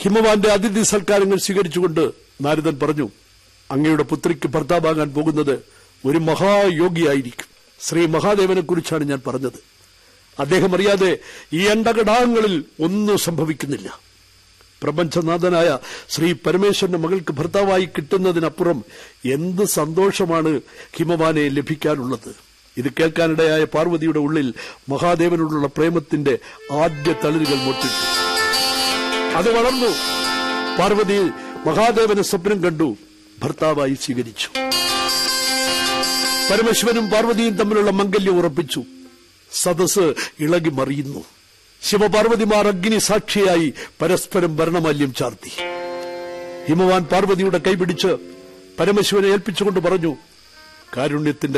ഹിമവാന്റെ അതിഥി സൽക്കാരങ്ങൾ സ്വീകരിച്ചുകൊണ്ട് നാരദൻ പറഞ്ഞു അങ്ങയുടെ പുത്രിക്ക് ഭർത്താവാകാൻ പോകുന്നത് ഒരു മഹായോഗിയായിരിക്കും ശ്രീ മഹാദേവനെ കുറിച്ചാണ് ഞാൻ പറഞ്ഞത് അദ്ദേഹം അറിയാതെ ഈ അണ്ടകടാഹങ്ങളിൽ ഒന്നും സംഭവിക്കുന്നില്ല പ്രപഞ്ചനാഥനായ ശ്രീ പരമേശ്വരന്റെ മകൾക്ക് ഭർത്താവായി കിട്ടുന്നതിനപ്പുറം എന്ത് സന്തോഷമാണ് ഹിമവാനെ ലഭിക്കാനുള്ളത് ഇത് കേൾക്കാനിടയായ പാർവതിയുടെ ഉള്ളിൽ മഹാദേവനോടുള്ള പ്രേമത്തിന്റെ ആദ്യ തളിരുകൾ മൊട്ടിട്ടു അത് വളർന്നു പാർവതി മഹാദേവനെ സ്വപ്നം കണ്ടു ഭർത്താവായി സ്വീകരിച്ചു പരമശിവനും പാർവതിയും തമ്മിലുള്ള മംഗല്യം ഉറപ്പിച്ചു സദസ് ഇളകി മറിയുന്നു ശിവപാർവതിമാർ അഗ്നി സാക്ഷിയായി പരസ്പരം ഭരണമാല്യം ചാർത്തി ഹിമവാൻ പാർവതിയുടെ കൈപിടിച്ച് പരമശിവനെ ഏൽപ്പിച്ചുകൊണ്ട് പറഞ്ഞു കാരുണ്യത്തിന്റെ